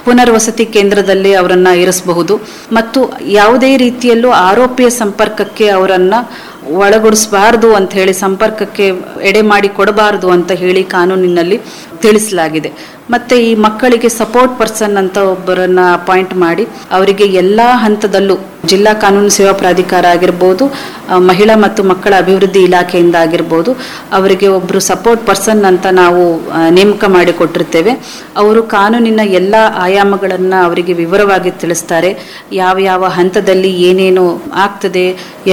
ಪುನರ್ವಸತಿ ಕೇಂದ್ರದಲ್ಲಿ ಅವರನ್ನ ಇರಿಸಬಹುದು ಮತ್ತು ಯಾವುದೇ ರೀತಿಯಲ್ಲೂ ಆರೋಪಿಯ ಸಂಪರ್ಕಕ್ಕೆ ಅವರನ್ನ ಒಳಗೊಡಿಸಬಾರದು ಅಂತ ಹೇಳಿ ಸಂಪರ್ಕಕ್ಕೆ ಎಡೆ ಮಾಡಿ ಕೊಡಬಾರದು ಅಂತ ಹೇಳಿ ಕಾನೂನಿನಲ್ಲಿ ತಿಳಿಸಲಾಗಿದೆ ಮತ್ತೆ ಈ ಮಕ್ಕಳಿಗೆ ಸಪೋರ್ಟ್ ಪರ್ಸನ್ ಅಂತ ಒಬ್ಬರನ್ನ ಅಪಾಯಿಂಟ್ ಮಾಡಿ ಅವರಿಗೆ ಎಲ್ಲಾ ಹಂತದಲ್ಲೂ ಜಿಲ್ಲಾ ಕಾನೂನು ಸೇವಾ ಪ್ರಾಧಿಕಾರ ಆಗಿರ್ಬೋದು ಆ, ಮಹಿಳಾ ಮತ್ತು ಮಕ್ಕಳ ಅಭಿವೃದ್ಧಿ ಇಲಾಖೆಯಿಂದ ಆಗಿರ್ಬೋದು ಅವರಿಗೆ ಒಬ್ರು ಸಪೋರ್ಟ್ ಪರ್ಸನ್ ಅಂತ ನಾವು ಆ, ನೇಮಕ ಮಾಡಿ ಕೊಟ್ಟಿರ್ತೇವೆ ಅವರು ಕಾನೂನಿನ ಎಲ್ಲ ಆಯಾಮಗಳನ್ನ ಅವರಿಗೆ ವಿವರವಾಗಿ ತಿಳಿಸ್ತಾರೆ ಯಾವ ಯಾವ ಹಂತದಲ್ಲಿ ಏನೇನು ಆಗ್ತದೆ